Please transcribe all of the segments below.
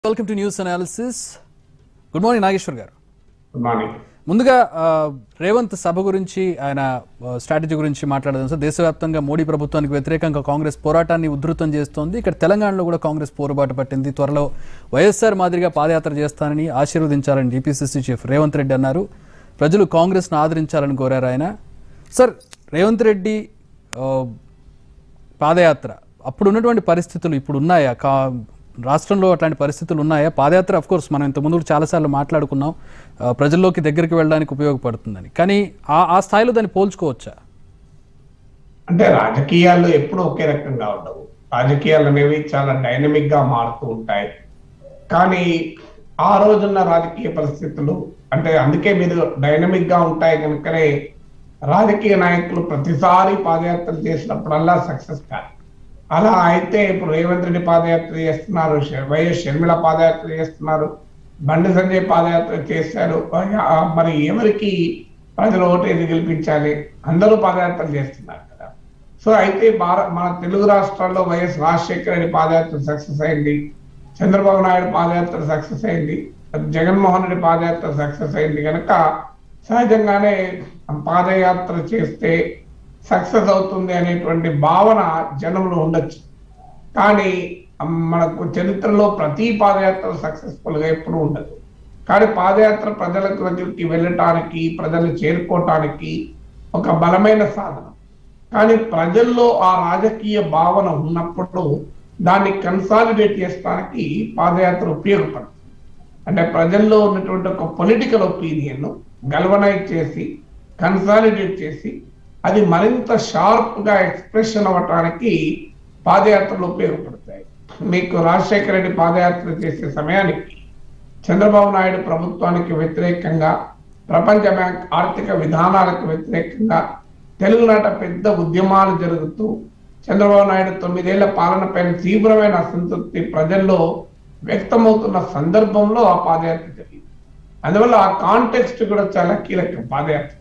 Welcome to news analysis good morning Nageshwar garu good morning ముందుగా ఆ, రేవంత్ సభ గురించి ఆయన స్ట్రాటజీ గురించి మాట్లాడదాం సార్ దేశవ్యాప్తంగా మోడీ ప్రభుత్వానికి వ్యతిరేకంగా కాంగ్రెస్ పోరాటాన్ని ఉధృతం చేస్తోంది ఇక్కడ తెలంగాణలో కూడా కాంగ్రెస్ పోరుబాటు పట్టింది త్వరలో వైఎస్ఆర్ మాదిరిగా పాదయాత్ర చేస్తానని ఆశీర్వదించాలని డిపిసిసి చీఫ్ రేవంత్ రెడ్డి అన్నారు ప్రజలు కాంగ్రెస్ను ఆదరించాలని కోరారు ఆయన సార్ రేవంత్ రెడ్డి ఆ, పాదయాత్ర అప్పుడు ఉన్నటువంటి పరిస్థితులు ఇప్పుడు ఉన్నాయా కా రాష్ట్రంలో అట్లాంటి పరిస్థితులు ఉన్నాయా పాదయాత్ర అఫ్ కోర్స్ మనం ఇంతకుముందు కూడా చాలాసార్లు మాట్లాడుకున్నాం ఆ, ప్రజల్లోకి దగ్గరికి వెళ్ళడానికి ఉపయోగపడుతుందని కానీ ఆ ఆ స్థాయిలో దాన్ని పోల్చుకోవచ్చా అంటే రాజకీయాల్లో ఎప్పుడు ఒకే రకంగా ఉండవు రాజకీయాలు అనేవి చాలా డైనమిక్ గా మారుతూ ఉంటాయి కానీ ఆ రోజున్న రాజకీయ పరిస్థితులు అంటే అందుకే మీరు డైనమిక్ గా ఉంటాయి కనుకనే రాజకీయ నాయకులు ప్రతిసారి పాదయాత్ర చేసినప్పుడల్లా సక్సెస్ కాదు అలా అయితే ఇప్పుడు రేవంత్ రెడ్డి పాదయాత్ర చేస్తున్నారు ష- వైఎస్ షర్మిల పాదయాత్ర చేస్తున్నారు బండి సంజయ్ పాదయాత్ర చేశారు ఆ, మరి ఎవరికి ప్రజలు ఓటేది గెలిపించాలి అందరూ పాదయాత్ర చేస్తున్నారు కదా సో అయితే భారత మన తెలుగు రాష్ట్రాల్లో వైఎస్ రాజశేఖర రెడ్డి పాదయాత్ర సక్సెస్ అయింది చంద్రబాబు నాయుడు పాదయాత్ర సక్సెస్ అయింది జగన్మోహన్ రెడ్డి పాదయాత్ర సక్సెస్ అయింది కనుక సహజంగానే పాదయాత్ర చేస్తే సక్సెస్ అవుతుంది అనేటువంటి భావన జనంలో ఉండొచ్చు కానీ మనకు చరిత్రలో ప్రతి పాదయాత్ర సక్సెస్ఫుల్ గా ఎప్పుడు ఉండదు కానీ పాదయాత్ర ప్రజల దగ్గరికి వెళ్ళటానికి ప్రజలు చేరుకోవటానికి ఒక బలమైన సాధనం కానీ ప్రజల్లో ఆ రాజకీయ భావన ఉన్నప్పుడు దాన్ని కన్సాలిడేట్ చేయడానికి పాదయాత్ర ఉపయోగపడుతుంది అంటే ప్రజల్లో ఉన్నటువంటి ఒక పొలిటికల్ ఒపీనియన్ గల్వనైజ్ చేసి కన్సాలిడేట్ చేసి అది మరింత షార్ప్ గా ఎక్స్ప్రెషన్ అవ్వటానికి పాదయాత్రలు ఉపయోగపడతాయి మీకు రాజశేఖర రెడ్డి పాదయాత్ర చేసే సమయానికి చంద్రబాబు నాయుడు ప్రభుత్వానికి వ్యతిరేకంగా ప్రపంచ బ్యాంక్ ఆర్థిక విధానాలకు వ్యతిరేకంగా తెలుగునాట పెద్ద ఉద్యమాలు జరుగుతూ చంద్రబాబు నాయుడు తొమ్మిదేళ్ల పాలన పైన తీవ్రమైన అసంతృప్తి ప్రజల్లో వ్యక్తమవుతున్న సందర్భంలో ఆ పాదయాత్ర జరిగింది అందువల్ల ఆ కాంటెక్స్ట్ కూడా చాలా కీలకం పాదయాత్ర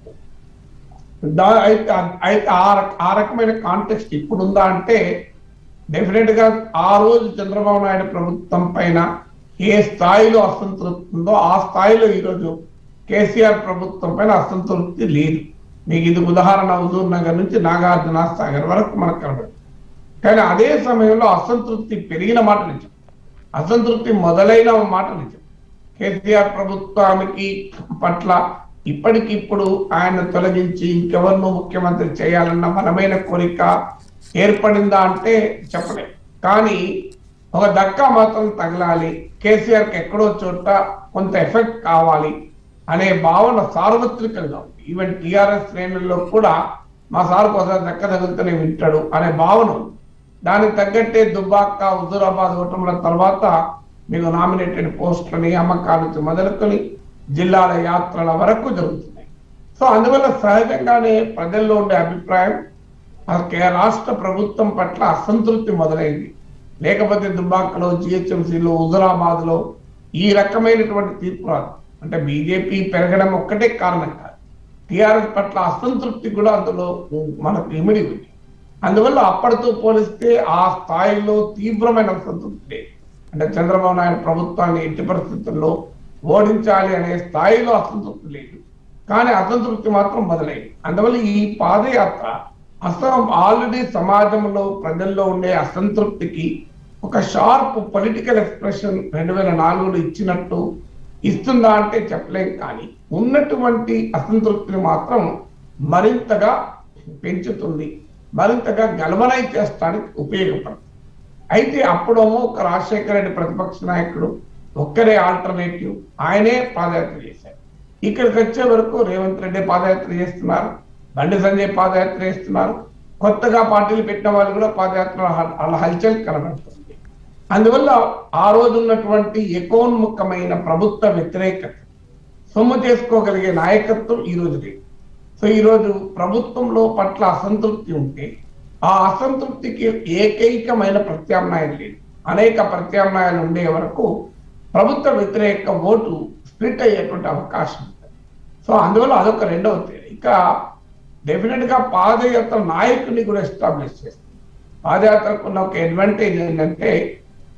దా- అయితే అయితే ఆ రక- ఆ రకమైన కాంటెక్స్ట్ ఇప్పుడు ఉందా అంటే డెఫినెట్ గా ఆ రోజు చంద్రబాబు నాయుడు ప్రభుత్వం పైన ఏ స్థాయిలో అసంతృప్తి ఉందో ఆ స్థాయిలో ఈరోజు కేసీఆర్ ప్రభుత్వం పైన అసంతృప్తి లేదు మీకు ఇది ఉదాహరణ హుజూర్ నగర్ నుంచి నాగార్జున సాగర్ వరకు మనకు కనబడుతుంది కానీ అదే సమయంలో అసంతృప్తి పెరిగిన మాట నిజం అసంతృప్తి మొదలైన మాట నిజం కేసీఆర్ ప్రభుత్వానికి పట్ల ఇప్పటికిప్పుడు ఆయన తొలగించి ఇంకెవరినో ముఖ్యమంత్రి చేయాలన్న బలమైన కోరిక ఏర్పడిందా అంటే చెప్పలేం కానీ ఒక దక్కా మాత్రం తగలాలి కేసీఆర్కి ఎక్కడో చోట కొంత ఎఫెక్ట్ కావాలి అనే భావన సార్వత్రికంగా ఉంది ఈవెన్ టిఆర్ఎస్ శ్రేణుల్లో కూడా మా సార్కు ఒకసారి దక్క తగులుతూనే వింటాడు అనే భావన ఉంది దానికి తగ్గట్టే దుబ్బాక హుజూరాబాద్ ఓటముల తర్వాత మీకు నామినేటెడ్ పోస్టులని అమ్మకాల నుంచి మొదలుకొని జిల్లాల యాత్రల వరకు జరుగుతున్నాయి సో అందువల్ల సహజంగానే ప్రజల్లో ఉండే అభిప్రాయం ఆ కే- రాష్ట్ర ప్రభుత్వం పట్ల అసంతృప్తి మొదలైంది లేకపోతే దుబ్బాకలో జిహెచ్ఎంసీలో హుజురాబాద్ లో ఈ రకమైనటువంటి తీర్పు రాదు అంటే బీజేపీ పెరగడం ఒక్కటే కారణం కాదు టిఆర్ఎస్ పట్ల అసంతృప్తి కూడా అందులో మనకు ఇమిడి ఉంది అందువల్ల అప్పటితో పోలిస్తే ఆ స్థాయిలో తీవ్రమైన అసంతృప్తి లేదు అంటే చంద్రబాబు నాయుడు ప్రభుత్వాన్ని ఎట్టి పరిస్థితుల్లో ఓడించాలి అనే స్థాయిలో అసంతృప్తి లేదు కానీ అసంతృప్తి మాత్రం మొదలైంది అందువల్ల ఈ పాదయాత్ర అసలు ఆల్రెడీ సమాజంలో ప్రజల్లో ఉండే అసంతృప్తికి ఒక షార్ప్ పొలిటికల్ ఎక్స్ప్రెషన్ రెండు వేల నాలుగులో ఇచ్చినట్టు ఇస్తుందా అంటే చెప్పలేం కానీ ఉన్నటువంటి అసంతృప్తిని మాత్రం మరింతగా పెంచుతుంది మరింతగా గల్వనైజ్ చేస్తానికి ఉపయోగపడుతుంది అయితే అప్పుడేమో ఒక రాజశేఖర రెడ్డి ప్రతిపక్ష నాయకుడు ఒక్కరే ఆల్టర్నేటివ్ ఆయనే పాదయాత్ర చేశారు ఇక్కడికి వచ్చే వరకు రేవంత్ రెడ్డి పాదయాత్ర చేస్తున్నారు బండి సంజయ్ పాదయాత్ర చేస్తున్నారు కొత్తగా పార్టీలు పెట్టిన వాళ్ళు కూడా పాదయాత్ర హ- అలా హల్చల్ కనబడుతుంది అందువల్ల ఆ రోజు ఉన్నటువంటి ఎకోన్ముఖమైన ప్రభుత్వ వ్యతిరేకత సొమ్ము చేసుకోగలిగే నాయకత్వం ఈ రోజు లేదు సో ఈ రోజు ప్రభుత్వంలో పట్ల అసంతృప్తి ఉంటే ఆ అసంతృప్తికి ఏకైకమైన ప్రత్యామ్నాయం లేదు అనేక ప్రత్యామ్నాయాలు ఉండే వరకు ప్రభుత్వ వ్యతిరేక ఓటు స్ప్లిట్ అయ్యేటువంటి అవకాశం ఉంది సో అందువల్ల అదొక రెండవ తేడా ఇక డెఫినెట్ గా పాదయాత్ర నాయకుడిని కూడా ఎస్టాబ్లిష్ చేస్తుంది పాదయాత్రకు ఉన్న ఒక అడ్వాంటేజ్ ఏంటంటే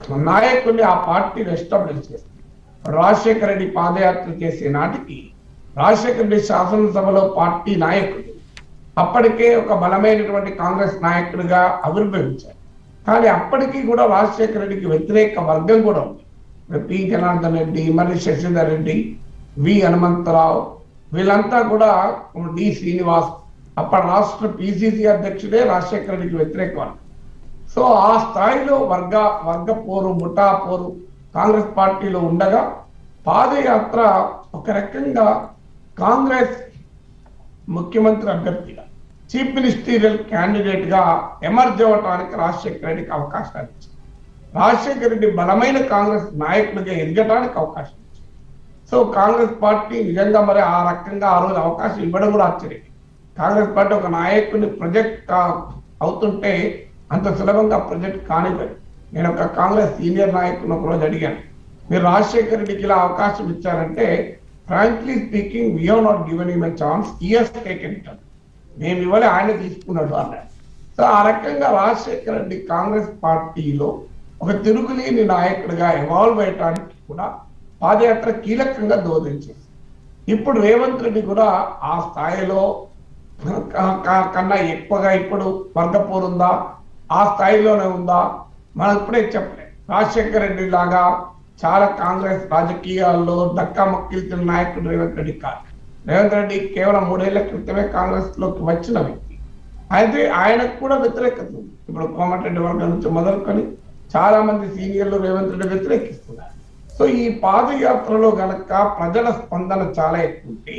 నాయకుల్ని ఆ పార్టీని ఎస్టాబ్లిష్ చేస్తుంది రాజశేఖర రెడ్డి పాదయాత్ర చేసే నాటికి రాజశేఖర రెడ్డి శాసనసభలో పార్టీ నాయకుడు అప్పటికే ఒక బలమైనటువంటి కాంగ్రెస్ నాయకుడిగా ఆవిర్భవించారు కానీ అప్పటికీ కూడా రాజశేఖర రెడ్డికి వ్యతిరేక వర్గం కూడా ఉంది పి జనార్దన్ రెడ్డి మరి శశిధర్ రెడ్డి వి హనుమంతరావు వీళ్ళంతా కూడా డి శ్రీనివాస్ అప్పటి రాష్ట్ర పిసిసి అధ్యక్షుడే రాజశేఖర రెడ్డికి వ్యతిరేక వర్గం సో ఆ స్థాయిలో వర్గ వర్గ పోరు ముఠా పోరు కాంగ్రెస్ పార్టీలో ఉండగా పాదయాత్ర ఒక రకంగా కాంగ్రెస్ ముఖ్యమంత్రి అభ్యర్థిగా చీఫ్ మినిస్టీరియల్ క్యాండిడేట్ గా ఎమర్జ్ అవ్వటానికి రాజశేఖర రెడ్డికి అవకాశాలు ఇచ్చింది రాజశేఖర రెడ్డి బలమైన కాంగ్రెస్ నాయకుడిగా ఎదగటానికి అవకాశం ఇచ్చింది సో కాంగ్రెస్ పార్టీ నిజంగా మరి ఆ రకంగా ఆ రోజు అవకాశం ఇవ్వడం కూడా ఆశ్చర్యం కాంగ్రెస్ పార్టీ ఒక నాయకుడిని ప్రొజెక్ట్ అవుతుంటే అంత సులభంగా ప్రొజెక్ట్ కానివ్వదు నేను ఒక కాంగ్రెస్ సీనియర్ నాయకుని ఒక రోజు అడిగాను మీరు రాజశేఖర రెడ్డికి ఇలా అవకాశం ఇచ్చారంటే frankly speaking we have not given him chance years taken it మేము ఇవ్వలే ఆయన తీసుకున్నాడు అన్నాడు సో ఆ రకంగా రాజశేఖర రెడ్డి కాంగ్రెస్ పార్టీలో ఒక తిరుగులేని నాయకుడిగా ఎవాల్వ్ అయ్యటానికి కూడా పాదయాత్ర కీలకంగా దోదించింది ఇప్పుడు రేవంత్ రెడ్డి కూడా ఆ స్థాయిలో క- క- కన్నా ఎక్కువగా ఇప్పుడు వర్గపోరు ఉందా ఆ స్థాయిలోనే ఉందా మనం ఇప్పుడే చెప్పలే రాజశేఖర రెడ్డి లాగా చాలా కాంగ్రెస్ రాజకీయాల్లో దక్కా మొక్కిల్చిన నాయకుడు రేవంత్ రెడ్డి కాదు రేవంత్ రెడ్డి కేవలం మూడేళ్ల క్రితమే కాంగ్రెస్ లోకి వచ్చిన వ్యక్తి అయితే ఆయనకు కూడా వ్యతిరేకత ఉంది ఇప్పుడు కోమటిరెడ్డి వర్గం నుంచి మొదలుకొని చాలా మంది సీనియర్లు రేవంత్ రెడ్డి వ్యతిరేకిస్తున్నారు సో ఈ పాదయాత్రలో గనక ప్రజల స్పందన చాలా ఎక్కువ ఉంటే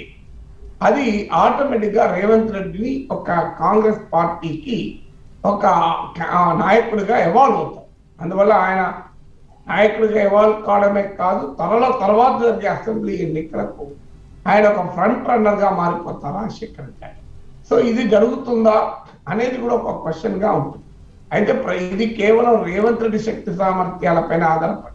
అది ఆటోమేటిక్ గా రేవంత్ రెడ్డిని ఒక కాంగ్రెస్ పార్టీకి ఒక క- నాయకుడిగా ఎవాల్వ్ అవుతారు అందువల్ల ఆయన నాయకుడిగా ఎవాల్వ్ కావడమే కాదు త్వరలో తర్వాత జరిగే అసెంబ్లీ ఎన్నికలకు ఆయన ఒక ఫ్రంట్ రన్నర్ గా మారిపోతారు రాజశేఖర్ రెడ్డి గారు. సో ఇది జరుగుతుందా అనేది కూడా ఒక క్వశ్చన్ గా ఉంటుంది అయితే ప్ర- ఇది కేవలం రేవంత్ రెడ్డి శక్తి సామర్థ్యాలపైన ఆధారపడి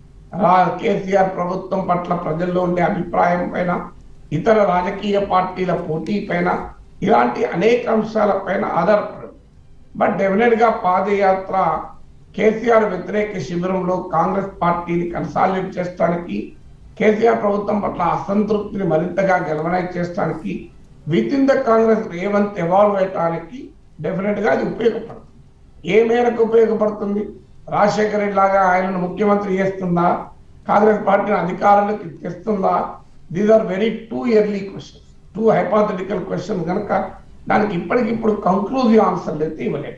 రా- కేసీఆర్ ప్రభుత్వం పట్ల ప్రజల్లో ఉండే అభిప్రాయం పైన ఇతర రాజకీయ పార్టీల పోటీ పైన ఇలాంటి అనేక అంశాల పైన ఆధారపడి బట్ డెఫినెట్ గా పాదయాత్ర కేసీఆర్ వ్యతిరేక శిబిరంలో కాంగ్రెస్ పార్టీని కన్సాలిడేట్ చేయడానికి కేసీఆర్ ప్రభుత్వం పట్ల అసంతృప్తిని మరింతగా గెలవనైజ్ చేయడానికి with in the Congress Revanth evolve అయ్యడానికి డెఫినెట్ గా అది ఉపయోగపడుతుంది ఏ మేరకు ఉపయోగపడుతుంది రాజశేఖర రెడ్డి లాగా ఆయనను ముఖ్యమంత్రి చేస్తుందా కాంగ్రెస్ పార్టీని అధికారంలోకి తెస్తుందా these are very too early questions too hypothetical question కనుక దానికి ఇప్పటికిప్పుడు కంక్లూజివ్ ఆన్సర్లు అయితే ఇవ్వలేదు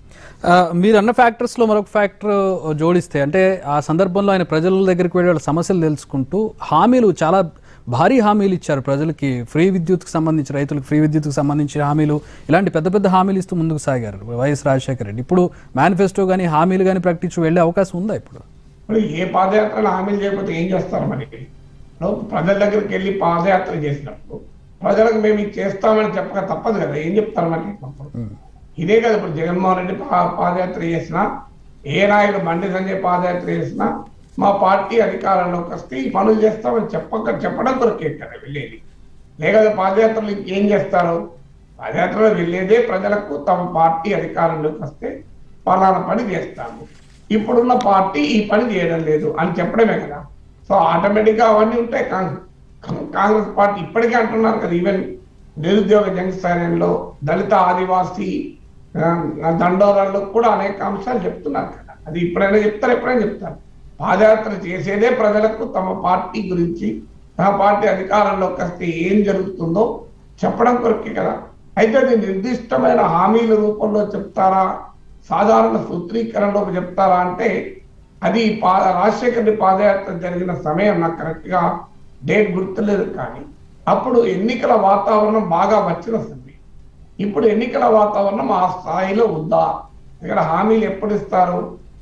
ఆ, మీరు అన్న ఫ్యాక్టర్స్ లో మరొక ఫ్యాక్టర్ జోడిస్తే అంటే ఆ సందర్భంలో ఆయన ప్రజల దగ్గరికి వెళ్ళి వాళ్ళ సమస్యలు తెలుసుకుంటూ హామీలు చాలా భారీ హామీలు ఇచ్చారు ప్రజలకి ఫ్రీ విద్యుత్కి సంబంధించి రైతులకు ఫ్రీ విద్యుత్కి సంబంధించిన హామీలు ఇలాంటి పెద్ద పెద్ద హామీలు ఇస్తూ ముందుకు సాగారు వైఎస్ రాజశేఖర రెడ్డి ఇప్పుడు మేనిఫెస్టో కానీ హామీలు కానీ ప్రకటించి వెళ్ళే అవకాశం ఉందా ఇప్పుడు ఇప్పుడు ఏ పాదయాత్రలు హామీలు చేయకపోతే ఏం చేస్తారు మరి ఇప్పుడు ప్రజల దగ్గరికి వెళ్ళి పాదయాత్ర చేసినప్పుడు ప్రజలకు మేము ఇది చేస్తామని చెప్పక తప్పదు కదా ఏం చెప్తారు మరి అప్పుడు ఇదే కదా ఇప్పుడు జగన్మోహన్ రెడ్డి పా- పాదయాత్ర చేసినా ఏ నాయుడు బండి సంజయ్ పాదయాత్ర చేసినా మా పార్టీ అధికారంలోకి వస్తే ఈ పనులు చేస్తామని చెప్పక చెప్పడం కొరకే కదా వెళ్ళేది లేకపోతే పాదయాత్రలు ఇంకేం చేస్తారు పాదయాత్రలో వెళ్ళేదే ప్రజలకు తమ పార్టీ అధికారంలోకి వస్తే పలానా పని చేస్తాము ఇప్పుడున్న పార్టీ ఈ పని చేయడం లేదు అని చెప్పడమే కదా సో ఆటోమేటిక్ గా అవన్నీ ఉంటాయి కాంగ్రెస్ కాంగ్రెస్ పార్టీ ఇప్పటికే అంటున్నారు కదా ఈవెన్ నిరుద్యోగ జనసైన్యంలో దళిత ఆదివాసీ ఆ, దండోరాల్లో కూడా అనేక అంశాలు చెప్తున్నారు కదా అది ఇప్పుడైనా చెప్తారు ఎప్పుడైనా చెప్తారు పాదయాత్ర చేసేదే ప్రజలకు తమ పార్టీ గురించి తమ పార్టీ అధికారంలోకి వస్తే ఏం జరుగుతుందో చెప్పడం కొరకే కదా అయితే అది నిర్దిష్టమైన హామీల రూపంలో చెప్తారా సాధారణ సూత్రీకరణలో చెప్తారా అంటే అది పా రాజశేఖర రెడ్డి పాదయాత్ర జరిగిన సమయం నాకు కరెక్ట్ గా డేట్ గుర్తులేదు కానీ అప్పుడు ఎన్నికల వాతావరణం బాగా వచ్చిన సమయం ఇప్పుడు ఎన్నికల వాతావరణం ఆ స్థాయిలో ఉందా ఇక్కడ హామీలు ఎప్పుడు ఇస్తారు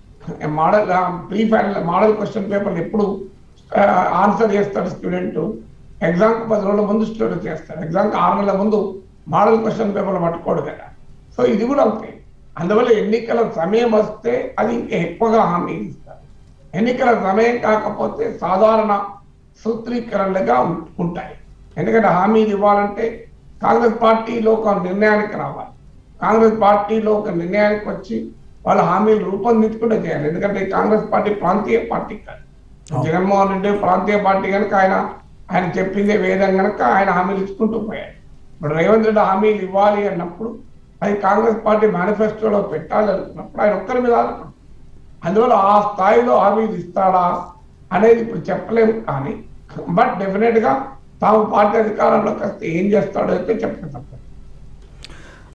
model pre final model question paper ఎప్పుడు ఆన్సర్ చేస్తాడు స్టూడెంట్ ఎగ్జామ్ పది రోజుల ముందు స్టూడెంట్ చేస్తాడు ఎగ్జామ్ ఆరు నెలల ముందు మోడల్ క్వశ్చన్ పేపర్ పట్టుకోడు కదా సో ఇది కూడా ఉంటాయి అందువల్ల ఎన్నికల సమయం వస్తే అది ఇంకా ఎక్కువగా హామీలు ఇస్తారు ఎన్నికల సమయం కాకపోతే సాధారణ సూత్రీకరణలుగా ఉం- ఉంటాయి ఎందుకంటే హామీలు ఇవ్వాలంటే కాంగ్రెస్ పార్టీలో ఒక నిర్ణయానికి రావాలి కాంగ్రెస్ పార్టీలో ఒక నిర్ణయానికి వచ్చి వాళ్ళ హామీలు రూపొందించుకుంటే చేయాలి ఎందుకంటే ఈ కాంగ్రెస్ పార్టీ ప్రాంతీయ పార్టీ కాదు జగన్మోహన్ రెడ్డి ప్రాంతీయ పార్టీ కనుక ఆయన ఆయన చెప్పిందే వేదం కనుక ఆయన హామీలు ఇచ్చుకుంటూ పోయాడు ఇప్పుడు రేవంత్ రెడ్డి హామీలు ఇవ్వాలి అన్నప్పుడు అది కాంగ్రెస్ పార్టీ మేనిఫెస్టోలో పెట్టాలి అనుకున్నప్పుడు ఆయన ఒక్కరి మీద ఆధారపడు అందువల్ల ఆ స్థాయిలో హామీలు ఇస్తాడా అనేది ఇప్పుడు చెప్పలేము కానీ బట్ డెఫినెట్ గా తాము పార్టీ అధికారంలోకి వస్తే ఏం చేస్తాడో అయితే చెప్పక తప్పదు